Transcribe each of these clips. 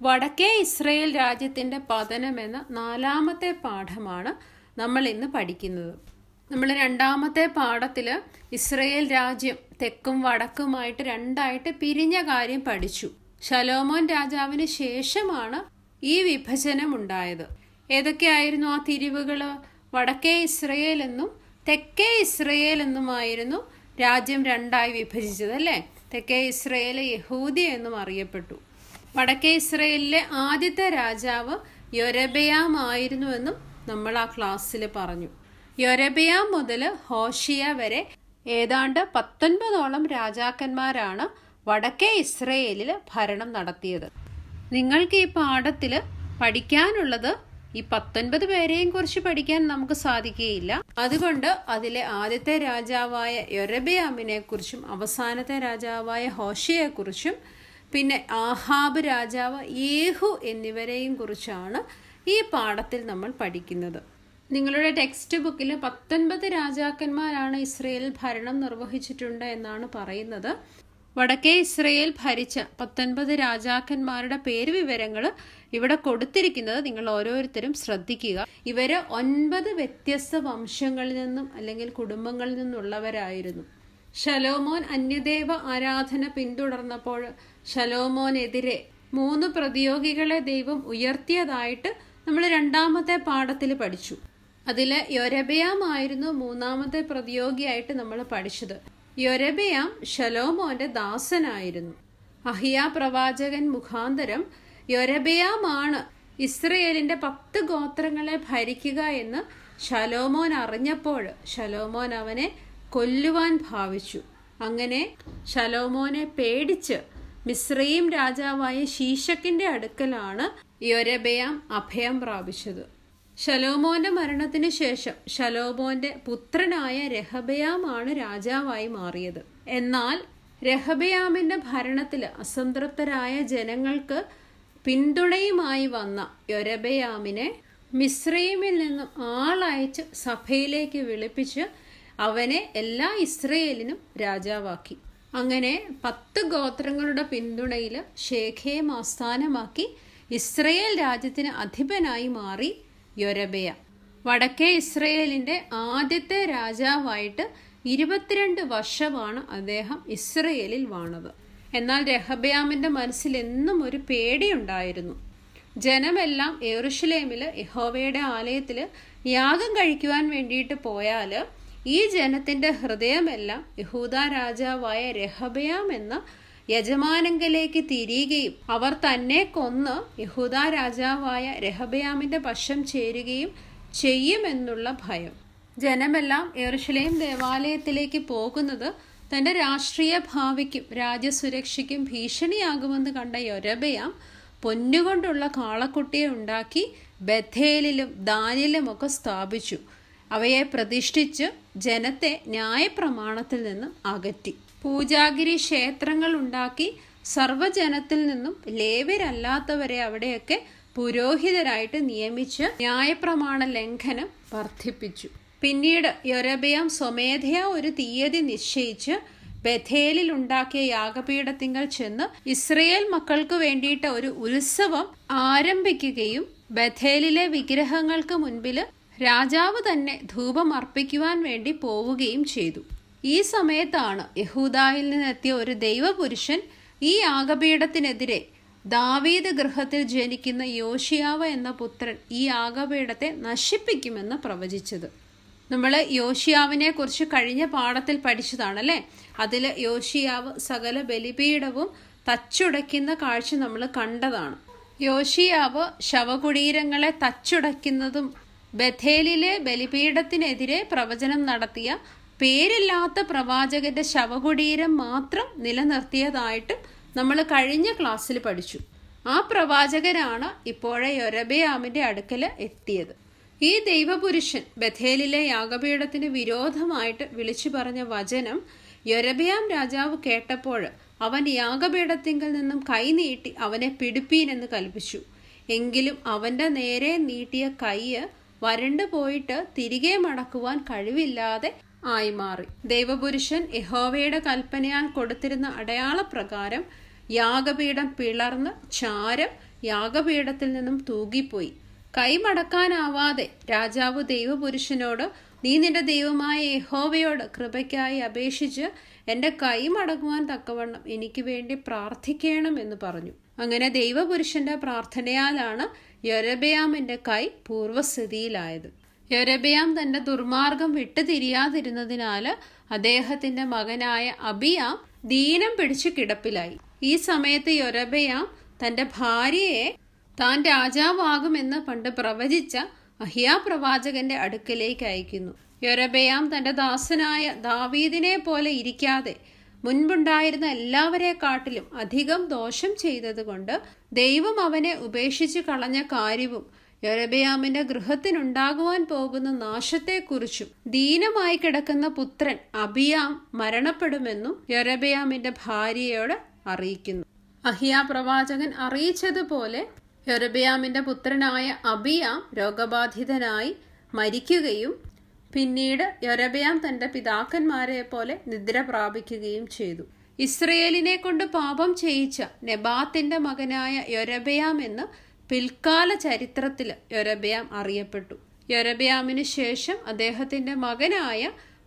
വടക്കേ ഇസ്രയേൽ രാജ്യത്തിന്റെ പതനം എന്ന നാലാമത്തെ പാഠമാണ് നമ്മൾ ഇന്ന് പഠിക്കുന്നത് നമ്മൾ രണ്ടാമത്തെ പാഠത്തിൽ ഇസ്രയേൽ രാജ്യം തെക്കും വടക്കുമായിട്ട് രണ്ടായിട്ട് പിരിഞ്ഞ കാര്യം പഠിച്ചു ശലോമോൻ രാജാവിന് ശേഷമാണ് ഈ വിഭജനം ഉണ്ടായത് ഏതൊക്കെയായിരുന്നു ആ തിരിവുകള് വടക്കേ ഇസ്രയേൽ എന്നും തെക്കേ ഇസ്രയേൽ എന്നുമായിരുന്നു രാജ്യം രണ്ടായി വിഭജിച്ചത് അല്ലേ തെക്കേ ഇസ്രയേൽ യഹൂദി എന്നും അറിയപ്പെട്ടു വടക്കേ ഇസ്രയേലിലെ ആദ്യത്തെ രാജാവ് യൊരബയാം ആയിരുന്നുവെന്നും നമ്മൾ ആ ക്ലാസ്സിൽ പറഞ്ഞു യൊരബയാം മുതൽ ഹോഷിയ വരെ ഏതാണ്ട് പത്തൊൻപതോളം രാജാക്കന്മാരാണ് വടക്കേ ഇസ്രയേലിൽ ഭരണം നടത്തിയത് നിങ്ങൾക്ക് ഈ പാഠത്തിൽ പഠിക്കാനുള്ളത് ഈ പത്തൊൻപത് പേരെയും കുറിച്ച് പഠിക്കാൻ നമുക്ക് സാധിക്കുകയില്ല അതുകൊണ്ട് അതിലെ ആദ്യത്തെ രാജാവായ യൊരബയാമിനെ കുറിച്ചും അവസാനത്തെ രാജാവായ ഹോഷയെ കുറിച്ചും പിന്നെ ആഹാബ് രാജാവ് യേഹു എന്നിവരെയും കുറിച്ചാണ് ഈ പാഠത്തിൽ നമ്മൾ പഠിക്കുന്നത് നിങ്ങളുടെ ടെക്സ്റ്റ് ബുക്കിൽ പത്തൊൻപത് രാജാക്കന്മാരാണ് ഇസ്രയേലിൽ ഭരണം നിർവഹിച്ചിട്ടുണ്ട് എന്നാണ് പറയുന്നത് വടക്കേ ഇസ്രയേൽ ഭരിച്ച പത്തൊൻപത് രാജാക്കന്മാരുടെ പേര് വിവരങ്ങൾ ഇവിടെ കൊടുത്തിരിക്കുന്നത് നിങ്ങൾ ഓരോരുത്തരും ശ്രദ്ധിക്കുക ഇവര് ഒൻപത് വ്യത്യസ്ത വംശങ്ങളിൽ നിന്നും അല്ലെങ്കിൽ കുടുംബങ്ങളിൽ നിന്നുള്ളവരായിരുന്നു ശലോമോൻ അന്യദേവ ആരാധന പിന്തുടർന്നപ്പോൾ ശലോമോനെതിരെ മൂന്ന് പ്രതിയോഗികളെ ദൈവം ഉയർത്തിയതായിട്ട് നമ്മൾ രണ്ടാമത്തെ പാഠത്തിൽ പഠിച്ചു അതിൽ യൊരബയാമായിരുന്നു മൂന്നാമത്തെ പ്രതിയോഗിയായിട്ട് നമ്മൾ പഠിച്ചത് യൊരബയാം ശലോമോന്റെ ദാസനായിരുന്നു അഹിയ പ്രവാചകൻ മുഖാന്തരം യൊരബയാമാണ് ഇസ്രയേലിന്റെ പത്ത് ഗോത്രങ്ങളെ ഭരിക്കുക എന്ന് ശലോമോൻ അറിഞ്ഞപ്പോൾ ശലോമോൻ അവനെ കൊല്ലുവാൻ ഭാവിച്ചു അങ്ങനെ ശലോമോനെ പേടിച്ച് മിശ്രയും രാജാവായ ശീശക്കിന്റെ അടുക്കലാണ് യൊരബയാം അഭയം പ്രാപിച്ചത് ശലോമോന്റെ മരണത്തിന് ശേഷം ശലോമോന്റെ പുത്രനായ രഹബയാമാണ് രാജാവായി മാറിയത് എന്നാൽ രഹബയാമിന്റെ ഭരണത്തിൽ അസംതൃപ്തരായ ജനങ്ങൾക്ക് പിന്തുണയുമായി വന്ന യൊരബയാമിനെ മിശ്രൈമിൽ നിന്നും ആളയച്ച് സഭയിലേക്ക് വിളിപ്പിച്ച് അവനെ എല്ലാ ഇസ്രയേലിനും രാജാവാക്കി അങ്ങനെ പത്ത് ഗോത്രങ്ങളുടെ പിന്തുണയിൽ ഷേഖയം ആസ്ഥാനമാക്കി ഇസ്രയേൽ രാജ്യത്തിന് അധിപനായി മാറി യൊരബയ വടക്കേ ഇസ്രയേലിന്റെ ആദ്യത്തെ രാജാവായിട്ട് ഇരുപത്തിരണ്ട് വർഷമാണ് അദ്ദേഹം ഇസ്രയേലിൽ വാണത് എന്നാൽ രഹബയാമിന്റെ മനസ്സിൽ എന്നും ഒരു പേടിയുണ്ടായിരുന്നു ജനമെല്ലാം എറുഷലേമില് യഹോവയുടെ ആലയത്തിൽ യാഗം കഴിക്കുവാൻ വേണ്ടിയിട്ട് പോയാൽ ഈ ജനത്തിന്റെ ഹൃദയമെല്ലാം യഹൂദ രാജാവായ രഹബയാം എന്ന യജമാനങ്കലേക്ക് തിരിയുകയും അവർ തന്നെ കൊന്ന് യഹൂദ രാജാവായ രഹബയാമിന്റെ പക്ഷം ചേരുകയും ചെയ്യുമെന്നുള്ള ഭയം ജനമെല്ലാം എറുഷലേം ദേവാലയത്തിലേക്ക് പോകുന്നത് തന്റെ രാഷ്ട്രീയ ഭാവിക്കും രാജ്യസുരക്ഷയ്ക്കും ഭീഷണിയാകുമെന്ന് കണ്ട യൊരബയാം പൊന്നുകൊണ്ടുള്ള കാളക്കുട്ടിയെ ഉണ്ടാക്കി ബഥേലിലും ദാനിലും ഒക്കെ സ്ഥാപിച്ചു അവയെ പ്രതിഷ്ഠിച്ച് ജനത്തെ ന്യായപ്രമാണത്തിൽ നിന്നും അകറ്റി പൂജാഗിരി ക്ഷേത്രങ്ങൾ ഉണ്ടാക്കി സർവ്വജനത്തിൽ നിന്നും ലേവരല്ലാത്തവരെ അവിടെയൊക്കെ പുരോഹിതരായിട്ട് നിയമിച്ച് ന്യായപ്രമാണ ലംഘനം വർദ്ധിപ്പിച്ചു പിന്നീട് യൊരബയാം സ്വമേധയാ ഒരു തീയതി നിശ്ചയിച്ച് ബഥേലിൽ ഉണ്ടാക്കിയ യാഗപീഠത്തിങ്കൽ ചെന്ന് ഇസ്രയേൽ മക്കൾക്ക് വേണ്ടിയിട്ട് ഒരു ഉത്സവം ആരംഭിക്കുകയും ബഥേലിലെ വിഗ്രഹങ്ങൾക്ക് മുൻപിൽ രാജാവ് തന്നെ ധൂപം അർപ്പിക്കുവാൻ വേണ്ടി പോവുകയും ചെയ്തു ഈ സമയത്താണ് യഹൂദായിൽ നിന്നെത്തിയ ഒരു ദൈവപുരുഷൻ ഈ യാഗപീഠത്തിനെതിരെ ദാവീദ് ഗൃഹത്തിൽ ജനിക്കുന്ന യോഷിയാവ് എന്ന പുത്രൻ ഈ യാഗപീഠത്തെ നശിപ്പിക്കുമെന്ന് പ്രവചിച്ചത് നമ്മൾ യോഷിയാവിനെ കുറിച്ച് കഴിഞ്ഞ പാഠത്തിൽ പഠിച്ചതാണല്ലേ അതിൽ യോഷിയാവ് സകല ബലിപീഠവും തച്ചുടയ്ക്കുന്ന കാഴ്ച നമ്മൾ കണ്ടതാണ് യോഷിയാവ് ശവകുടീരങ്ങളെ തച്ചുടയ്ക്കുന്നതും ബഥേലിലെ ബലിപീഠത്തിനെതിരെ പ്രവചനം നടത്തിയ പേരില്ലാത്ത പ്രവാചകന്റെ ശവകുടീരം മാത്രം നിലനിർത്തിയതായിട്ട് നമ്മൾ കഴിഞ്ഞ ക്ലാസ്സിൽ പഠിച്ചു ആ പ്രവാചകനാണ് ഇപ്പോഴെ യൊരബയാമിന്റെ അടുക്കൽ എത്തിയത് ഈ ദൈവപുരുഷൻ ബഥേലിലെ യാഗപീഠത്തിന് വിരോധമായിട്ട് വിളിച്ചു പറഞ്ഞ വചനം യൊരബയാം രാജാവ് കേട്ടപ്പോൾ അവൻ യാഗപീഠത്തിങ്കൽ നിന്നും കൈനീട്ടി അവനെ പിടിപ്പീനെന്ന് കൽപ്പിച്ചു എങ്കിലും അവന്റെ നേരെ നീട്ടിയ കൈയ്യ് വരണ്ടു പോയിട്ട് തിരികെ മടക്കുവാൻ കഴിവില്ലാതെ ആയി മാറി ദൈവപുരുഷൻ യഹോവയുടെ കൽപ്പനയാൽ കൊടുത്തിരുന്ന അടയാളപ്രകാരം യാഗപീഠം പിളർന്ന് ചാരം യാഗപീഠത്തിൽ നിന്നും തൂകിപ്പോയി കൈമടക്കാനാവാതെ രാജാവ് ദൈവപുരുഷനോട് നീ നിന്റെ ദൈവമായ യഹോവയോട് കൃപയ്ക്കായി അപേക്ഷിച്ച് എൻ്റെ കൈ മടങ്ങുവാൻ തക്കവണ്ണം എനിക്ക് വേണ്ടി പ്രാർത്ഥിക്കണം എന്ന് പറഞ്ഞു അങ്ങനെ ദൈവപുരുഷന്റെ പ്രാർത്ഥനയാലാണ് യൊരബയാമിന്റെ കൈ പൂർവ്വസ്ഥിതിയിലായത് യൊരബയാം തന്റെ ദുർമാർഗം വിട്ടുതിരിയാതിരുന്നതിനാൽ അദ്ദേഹത്തിന്റെ മകനായ അബിയാം ദീനം പിടിച്ചു കിടപ്പിലായി ഈ സമയത്ത് യൊരബയാം തന്റെ ഭാര്യയെ താൻ രാജാവാകുമെന്ന് പണ്ട് പ്രവചിച്ച അഹിയാ പ്രവാചകന്റെ അടുക്കലേക്ക് അയക്കുന്നു യൊരബയാം തന്റെ ദാസനായ ദാവീദിനെ പോലെ ഇരിക്കാതെ മുൻപുണ്ടായിരുന്ന എല്ലാവരെക്കാട്ടിലും അധികം ദോഷം ചെയ്തതുകൊണ്ട് ദൈവം അവനെ ഉപേക്ഷിച്ചു കളഞ്ഞ കാര്യവും യൊരബയാമിന്റെ ഗൃഹത്തിനുണ്ടാകുവാൻ പോകുന്ന നാശത്തെക്കുറിച്ചും ദീനമായി കിടക്കുന്ന പുത്രൻ അബിയാം മരണപ്പെടുമെന്നും യൊരബയാമിന്റെ ഭാര്യയോട് അറിയിക്കുന്നു അഹിയ പ്രവാചകൻ അറിയിച്ചതുപോലെ യൊരബയാമിന്റെ പുത്രനായ അബിയാം രോഗബാധിതനായി മരിക്കുകയും പിന്നീട് യൊരബയാം തന്റെ പിതാക്കന്മാരെ പോലെ നിദ്ര പ്രാപിക്കുകയും ചെയ്തു ഇസ്രയേലിനെ കൊണ്ട് പാപം ചെയ്യിച്ച നെബാത്തിന്റെ മകനായ യൊരബയാം എന്ന് പിൽക്കാല ചരിത്രത്തിൽ യൊരബയാം അറിയപ്പെട്ടു യൊരബയാമിന് ശേഷം അദ്ദേഹത്തിന്റെ മകനായ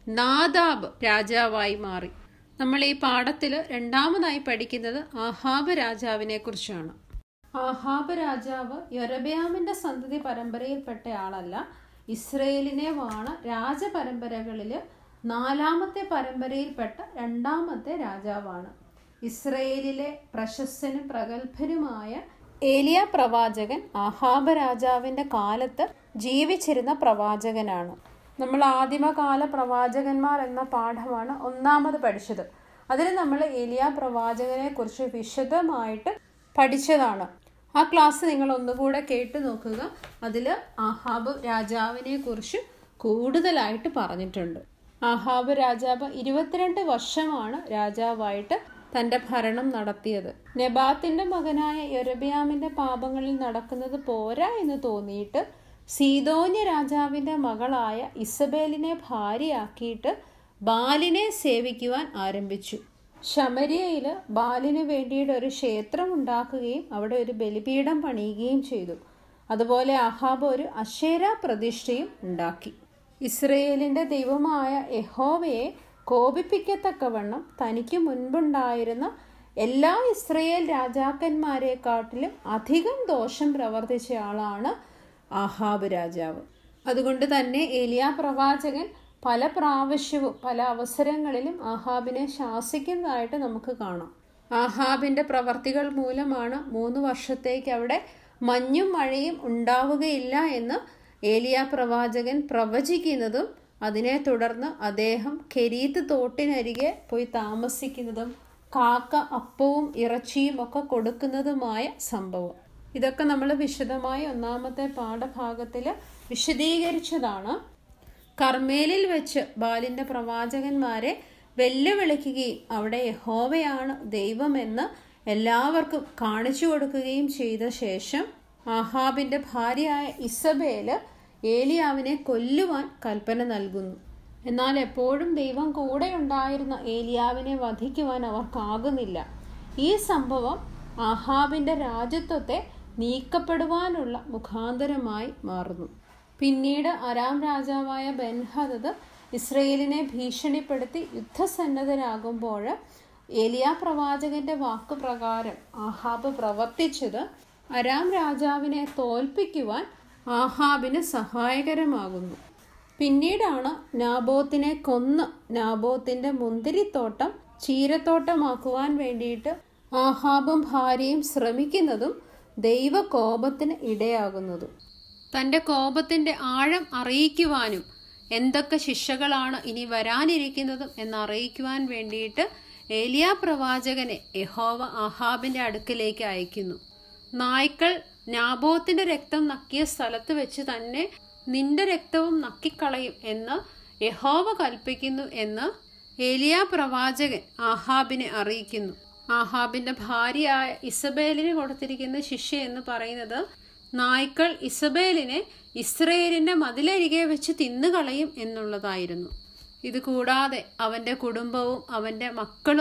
നാദാബ് രാജാവായി മാറി നമ്മൾ ഈ പാഠത്തിൽ രണ്ടാമതായി പഠിക്കുന്നത് ആഹാബ് രാജാവിനെ കുറിച്ചാണ് ആഹാബ് രാജാവ് യൊരബയാമിന്റെ സന്തതി പരമ്പരയിൽപ്പെട്ട ആളല്ല ഇസ്രയേലിനെ വാണ രാജപരമ്പരകളിൽ നാലാമത്തെ പരമ്പരയിൽപ്പെട്ട രണ്ടാമത്തെ രാജാവാണ് ഇസ്രയേലിലെ പ്രശസ്തനും പ്രഗത്ഭനുമായ ഏലിയ പ്രവാചകൻ ആഹാബ് രാജാവിന്റെ കാലത്ത് ജീവിച്ചിരുന്ന പ്രവാചകനാണ് നമ്മൾ ആദിമകാല പ്രവാചകന്മാർ എന്ന പാഠമാണ് ഒന്നാമത് പഠിച്ചത് അതിൽ നമ്മൾ ഏലിയ പ്രവാചകനെ കുറിച്ച് വിശദമായിട്ട് പഠിച്ചതാണ് ആ ക്ലാസ് നിങ്ങൾ ഒന്നുകൂടെ കേട്ടു നോക്കുക അതിൽ ആഹാബ് രാജാവിനെ കുറിച്ച് കൂടുതലായിട്ട് പറഞ്ഞിട്ടുണ്ട് ആഹാബ് രാജാവ് ഇരുപത്തിരണ്ട് വർഷമാണ് രാജാവായിട്ട് തന്റെ ഭരണം നടത്തിയത് നെബാത്തിന്റെ മകനായ യൊരബിയാമിന്റെ പാപങ്ങളിൽ നടക്കുന്നത് പോരാ എന്ന് തോന്നിയിട്ട് സീതോന്യ രാജാവിന്റെ മകളായ ഇസബേലിനെ ഭാര്യയാക്കിയിട്ട് ബാലിനെ സേവിക്കുവാൻ ആരംഭിച്ചു ശമരിയയിൽ ബാലിന് വേണ്ടിയിട്ട് ഒരു ക്ഷേത്രം ഉണ്ടാക്കുകയും അവിടെ ഒരു ബലിപീഠം പണിയുകയും ചെയ്തു അതുപോലെ അഹാബ് ഒരു അശേര പ്രതിഷ്ഠയും ഉണ്ടാക്കി ഇസ്രയേലിന്റെ ദൈവമായ യഹോവയെ കോപിപ്പിക്കത്തക്കവണ്ണം തനിക്ക് മുൻപുണ്ടായിരുന്ന എല്ലാ ഇസ്രയേൽ രാജാക്കന്മാരെക്കാട്ടിലും അധികം ദോഷം പ്രവർത്തിച്ച ആളാണ് ആഹാബ് രാജാവ് അതുകൊണ്ട് തന്നെ ഏലിയ പ്രവാചകൻ പല പ്രാവശ്യവും പല അവസരങ്ങളിലും ആഹാബിനെ ശാസിക്കുന്നതായിട്ട് നമുക്ക് കാണാം ആഹാബിന്റെ പ്രവർത്തികൾ മൂലമാണ് മൂന്ന് വർഷത്തേക്ക് അവിടെ മഞ്ഞും മഴയും ഉണ്ടാവുകയില്ല എന്ന് ഏലിയ പ്രവാചകൻ പ്രവചിക്കുന്നതും അതിനെ തുടർന്ന് അദ്ദേഹം കെരീത്ത് തോട്ടിനരികെ പോയി താമസിക്കുന്നതും കാക്ക അപ്പവും ഇറച്ചിയും ഒക്കെ കൊടുക്കുന്നതുമായ സംഭവം ഇതൊക്കെ നമ്മൾ വിശദമായി ഒന്നാമത്തെ പാഠഭാഗത്തിൽ വിശദീകരിച്ചതാണ് കർമ്മേലിൽ വെച്ച് ബാലിന്റെ പ്രവാചകന്മാരെ വെല്ലുവിളിക്കുകയും അവിടെ യഹോവയാണ് ദൈവമെന്ന് എല്ലാവർക്കും കാണിച്ചു കൊടുക്കുകയും ചെയ്ത ശേഷം ആഹാബിന്റെ ഭാര്യയായ ഇസബേല് ഏലിയാവിനെ കൊല്ലുവാൻ കൽപ്പന നൽകുന്നു എന്നാൽ എപ്പോഴും ദൈവം കൂടെ ഉണ്ടായിരുന്ന ഏലിയാവിനെ വധിക്കുവാൻ അവർക്കാകുന്നില്ല ഈ സംഭവം ആഹാബിന്റെ രാജ്യത്വത്തെ നീക്കപ്പെടുവാനുള്ള മുഖാന്തരമായി മാറുന്നു പിന്നീട് അരാം രാജാവായ ബെൻഹദ് ഇസ്രയേലിനെ ഭീഷണിപ്പെടുത്തി യുദ്ധസന്നദ്ധരാകുമ്പോൾ ഏലിയ പ്രവാചകന്റെ വാക്കുപ്രകാരം ആഹാബ് പ്രവർത്തിച്ചത് അരാം രാജാവിനെ തോൽപ്പിക്കുവാൻ ആഹാബിന് സഹായകരമാകുന്നു പിന്നീടാണ് നാബോത്തിനെ കൊന്ന് നാബോത്തിന്റെ മുന്തിരിത്തോട്ടം ചീരത്തോട്ടമാക്കുവാൻ വേണ്ടിയിട്ട് ആഹാബും ഭാര്യയും ശ്രമിക്കുന്നതും ദൈവകോപത്തിന് ഇടയാകുന്നതും തന്റെ കോപത്തിന്റെ ആഴം അറിയിക്കുവാനും എന്തൊക്കെ ശിക്ഷകളാണ് ഇനി വരാനിരിക്കുന്നതും എന്നറിയിക്കുവാൻ വേണ്ടിയിട്ട് ഏലിയ പ്രവാചകനെ യഹോവ ആഹാബിന്റെ അടുക്കിലേക്ക് അയക്കുന്നു നായ്ക്കൾ നാബോത്തിന്റെ രക്തം നക്കിയ സ്ഥലത്ത് വെച്ച് തന്നെ നിന്റെ രക്തവും നക്കിക്കളയും എന്ന് യഹോവ കൽപ്പിക്കുന്നു എന്ന് ഏലിയ പ്രവാചകൻ ആഹാബിനെ അറിയിക്കുന്നു ആഹാബിന്റെ ഭാര്യയായ ഇസബേലിന് കൊടുത്തിരിക്കുന്ന ശിക്ഷ എന്ന് പറയുന്നത് നായ്ക്കൾ ഇസബേലിനെ ഇസ്രയേലിന്റെ മതിലരികെ വെച്ച് തിന്നുകളയും എന്നുള്ളതായിരുന്നു ഇത് കൂടാതെ അവന്റെ കുടുംബവും അവന്റെ മക്കളും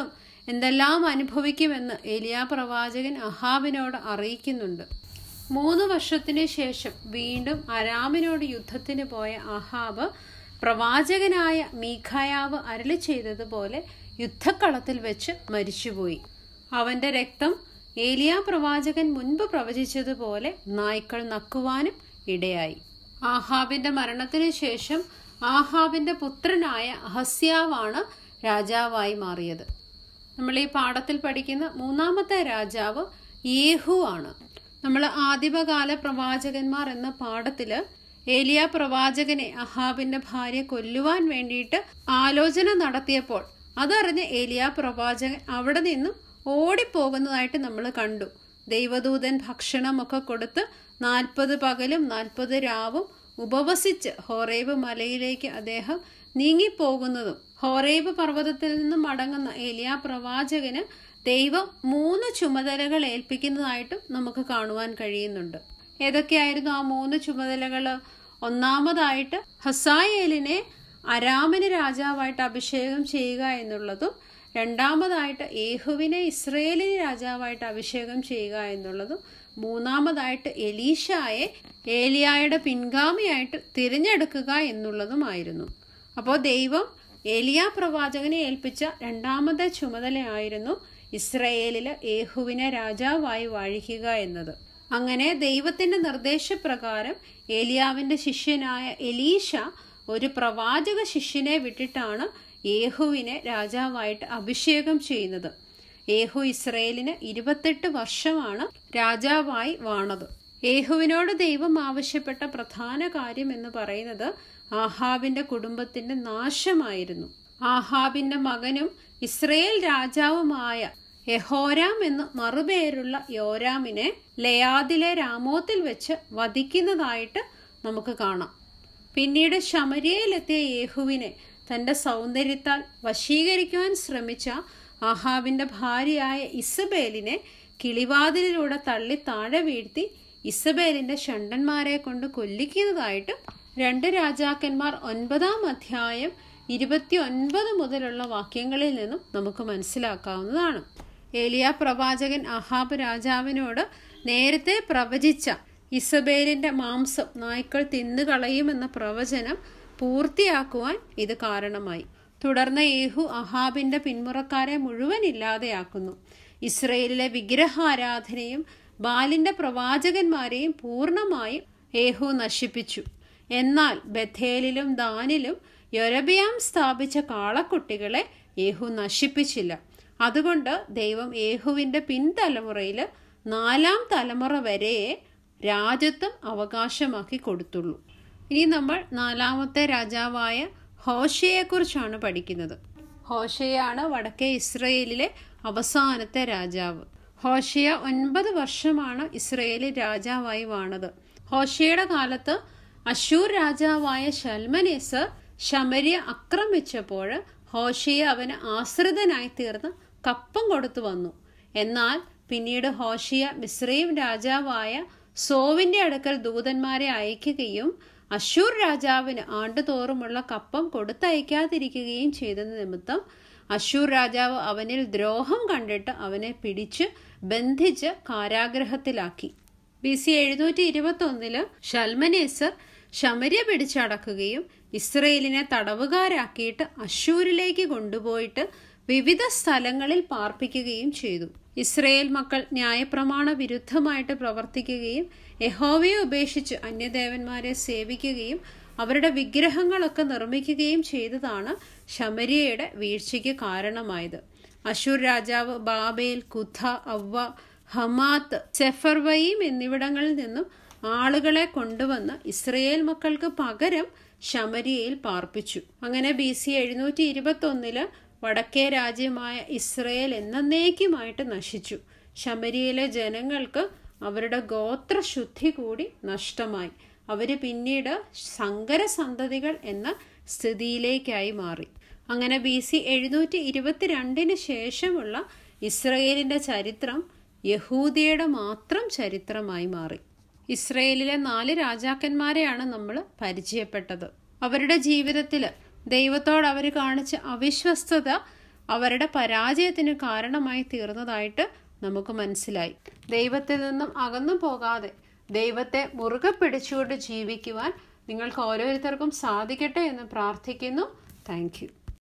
എന്തെല്ലാം അനുഭവിക്കുമെന്ന് ഏലിയ പ്രവാചകൻ അഹാബിനോട് അറിയിക്കുന്നുണ്ട് മൂന്ന് വർഷത്തിന് ശേഷം വീണ്ടും അരാമിനോട് യുദ്ധത്തിന് പോയ അഹാബ് പ്രവാചകനായ മീഖായാവ് അരളി ചെയ്തതുപോലെ യുദ്ധക്കളത്തിൽ വെച്ച് മരിച്ചുപോയി അവന്റെ രക്തം ഏലിയ പ്രവാചകൻ മുൻപ് പ്രവചിച്ചതുപോലെ നായ്ക്കൾ നക്കുവാനും ഇടയായി ആഹാബിന്റെ മരണത്തിന് ശേഷം ആഹാബിന്റെ പുത്രനായ അഹസ്യാവാണ് രാജാവായി മാറിയത് നമ്മൾ ഈ പാഠത്തിൽ പഠിക്കുന്ന മൂന്നാമത്തെ രാജാവ് യേഹു ആണ് നമ്മൾ ആദിമകാല പ്രവാചകന്മാർ എന്ന പാഠത്തില് ഏലിയ പ്രവാചകനെ അഹാബിന്റെ ഭാര്യ കൊല്ലുവാൻ വേണ്ടിയിട്ട് ആലോചന നടത്തിയപ്പോൾ അതറിഞ്ഞ ഏലിയ പ്രവാചകൻ അവിടെ നിന്നും ഓടിപ്പോകുന്നതായിട്ട് നമ്മൾ കണ്ടു ദൈവദൂതൻ ഭക്ഷണമൊക്കെ കൊടുത്ത് നാൽപ്പത് പകലും നാൽപ്പത് രാവും ഉപവസിച്ച് ഹോറേബ് മലയിലേക്ക് അദ്ദേഹം നീങ്ങിപ്പോകുന്നതും ഹോറേബ് പർവ്വതത്തിൽ നിന്നും മടങ്ങുന്ന ഏലിയ പ്രവാചകന് ദൈവം മൂന്ന് ചുമതലകൾ ഏൽപ്പിക്കുന്നതായിട്ടും നമുക്ക് കാണുവാൻ കഴിയുന്നുണ്ട് ഏതൊക്കെയായിരുന്നു ആ മൂന്ന് ചുമതലകൾ ഒന്നാമതായിട്ട് ഹസായേലിനെ അരാമിന് രാജാവായിട്ട് അഭിഷേകം ചെയ്യുക എന്നുള്ളതും രണ്ടാമതായിട്ട് ഏഹുവിനെ ഇസ്രയേലിന് രാജാവായിട്ട് അഭിഷേകം ചെയ്യുക എന്നുള്ളതും മൂന്നാമതായിട്ട് എലീഷായെ ഏലിയായുടെ പിൻഗാമിയായിട്ട് തിരഞ്ഞെടുക്കുക എന്നുള്ളതുമായിരുന്നു അപ്പോൾ ദൈവം ഏലിയ പ്രവാചകനെ ഏൽപ്പിച്ച രണ്ടാമത്തെ ചുമതലയായിരുന്നു ഇസ്രയേലില് ഏഹുവിനെ രാജാവായി വാഴിക്കുക എന്നത് അങ്ങനെ ദൈവത്തിന്റെ നിർദ്ദേശപ്രകാരം ഏലിയാവിന്റെ ശിഷ്യനായ എലീഷ ഒരു പ്രവാചക ശിഷ്യനെ വിട്ടിട്ടാണ് ഏഹുവിനെ രാജാവായിട്ട് അഭിഷേകം ചെയ്യുന്നത് ഏഹു ഇസ്രയേലിന് ഇരുപത്തെട്ട് വർഷമാണ് രാജാവായി വാണത് ഏഹുവിനോട് ദൈവം ആവശ്യപ്പെട്ട പ്രധാന കാര്യം എന്ന് പറയുന്നത് ആഹാബിന്റെ കുടുംബത്തിന്റെ നാശമായിരുന്നു ആഹാബിന്റെ മകനും ഇസ്രയേൽ രാജാവുമായ യഹോരാം എന്ന് മറുപേരുള്ള യോരാമിനെ ലയാദിലെ രാമോത്തിൽ വെച്ച് വധിക്കുന്നതായിട്ട് നമുക്ക് കാണാം പിന്നീട് ശമരിയയിലെത്തിയ യേഹുവിനെ തന്റെ സൗന്ദര്യത്താൽ വശീകരിക്കുവാൻ ശ്രമിച്ച ആഹാബിന്റെ ഭാര്യയായ ഇസബേലിനെ കിളിവാതിലിലൂടെ തള്ളി താഴെ വീഴ്ത്തി ഇസബേലിന്റെ ഷണ്ടന്മാരെ കൊണ്ട് കൊല്ലിക്കുന്നതായിട്ട് രണ്ട് രാജാക്കന്മാർ ഒൻപതാം അധ്യായം ഇരുപത്തി ഒൻപത് മുതലുള്ള വാക്യങ്ങളിൽ നിന്നും നമുക്ക് മനസ്സിലാക്കാവുന്നതാണ് ഏലിയ പ്രവാചകൻ അഹാബ് രാജാവിനോട് നേരത്തെ പ്രവചിച്ച ഇസബേലിന്റെ മാംസം നായ്ക്കൾ തിന്നുകളയുമെന്ന പ്രവചനം പൂർത്തിയാക്കുവാൻ ഇത് കാരണമായി തുടർന്ന് യേഹു അഹാബിന്റെ പിന്മുറക്കാരെ മുഴുവൻ ഇല്ലാതെയാക്കുന്നു ഇസ്രയേലിലെ വിഗ്രഹാരാധനയും ബാലിന്റെ പ്രവാചകന്മാരെയും പൂർണ്ണമായും യേഹു നശിപ്പിച്ചു എന്നാൽ ബഥേലിലും ദാനിലും യൊരബിയാം സ്ഥാപിച്ച കാളക്കുട്ടികളെ യേഹു നശിപ്പിച്ചില്ല അതുകൊണ്ട് ദൈവം യേഹുവിന്റെ പിൻതലമുറയിൽ നാലാം തലമുറ വരെയെ രാജ്യത്വം അവകാശമാക്കി കൊടുത്തുള്ളൂ ഇനി നമ്മൾ നാലാമത്തെ രാജാവായ ഹോഷയെക്കുറിച്ചാണ് പഠിക്കുന്നത് ഹോഷയാണ് വടക്കേ ഇസ്രയേലിലെ അവസാനത്തെ രാജാവ് ഹോഷയ ഒൻപത് വർഷമാണ് ഇസ്രയേലിൽ രാജാവായി വാണത് ഹോഷയുടെ കാലത്ത് അശൂർ രാജാവായ ഷൽമനേസർ ശമരിയ ആക്രമിച്ചപ്പോൾ ഹോഷയെ അവന് ആശ്രിതനായി തീർന്ന് കപ്പം കൊടുത്തു വന്നു എന്നാൽ പിന്നീട് ഹോഷിയ മിശ്രയും രാജാവായ സോവിന്റെ അടുക്കൽ ദൂതന്മാരെ അയക്കുകയും അശൂർ രാജാവിന് ആണ്ടുതോറുമുള്ള കപ്പം കൊടുത്തയക്കാതിരിക്കുകയും ചെയ്തത് നിമിത്തം അശൂർ രാജാവ് അവനിൽ ദ്രോഹം കണ്ടിട്ട് അവനെ പിടിച്ച് ബന്ധിച്ച് കാരാഗ്രഹത്തിലാക്കി ബി സി എഴുന്നൂറ്റി ഇരുപത്തി ഒന്നില് ഷൽമനേസർ ശമര്യ പിടിച്ചടക്കുകയും ഇസ്രയേലിനെ തടവുകാരാക്കിയിട്ട് അശൂരിലേക്ക് കൊണ്ടുപോയിട്ട് വിവിധ സ്ഥലങ്ങളിൽ പാർപ്പിക്കുകയും ചെയ്തു ഇസ്രയേൽ മക്കൾ ന്യായപ്രമാണ വിരുദ്ധമായിട്ട് പ്രവർത്തിക്കുകയും യഹോവയെ ഉപേക്ഷിച്ച് അന്യദേവന്മാരെ സേവിക്കുകയും അവരുടെ വിഗ്രഹങ്ങളൊക്കെ നിർമ്മിക്കുകയും ചെയ്തതാണ് ശമരിയയുടെ വീഴ്ചയ്ക്ക് കാരണമായത് അശൂർ രാജാവ് ബാബേൽ കുഥ അവ്വ ഹമാത്ത് സെഫർവയും എന്നിവിടങ്ങളിൽ നിന്നും ആളുകളെ കൊണ്ടുവന്ന് ഇസ്രയേൽ മക്കൾക്ക് പകരം ശമരിയയിൽ പാർപ്പിച്ചു അങ്ങനെ ബി സി എഴുന്നൂറ്റി ഇരുപത്തി ഒന്നില് വടക്കേ രാജ്യമായ ഇസ്രയേൽ എന്നേക്കുമായിട്ട് നശിച്ചു ശമരിയിലെ ജനങ്ങൾക്ക് അവരുടെ ഗോത്രശുദ്ധി കൂടി നഷ്ടമായി അവര് പിന്നീട് സങ്കര സന്തതികൾ എന്ന സ്ഥിതിയിലേക്കായി മാറി അങ്ങനെ ബി സി എഴുന്നൂറ്റി ഇരുപത്തിരണ്ടിന് ശേഷമുള്ള ഇസ്രയേലിന്റെ ചരിത്രം യഹൂദിയുടെ മാത്രം ചരിത്രമായി മാറി ഇസ്രയേലിലെ നാല് രാജാക്കന്മാരെയാണ് നമ്മൾ പരിചയപ്പെട്ടത് അവരുടെ ജീവിതത്തിൽ ദൈവത്തോട് അവർ കാണിച്ച അവിശ്വസ്തത അവരുടെ പരാജയത്തിന് കാരണമായി തീർന്നതായിട്ട് നമുക്ക് മനസ്സിലായി ദൈവത്തിൽ നിന്നും അകന്നു പോകാതെ ദൈവത്തെ മുറുകെ പിടിച്ചുകൊണ്ട് ജീവിക്കുവാൻ നിങ്ങൾക്ക് ഓരോരുത്തർക്കും സാധിക്കട്ടെ എന്ന് പ്രാർത്ഥിക്കുന്നു താങ്ക്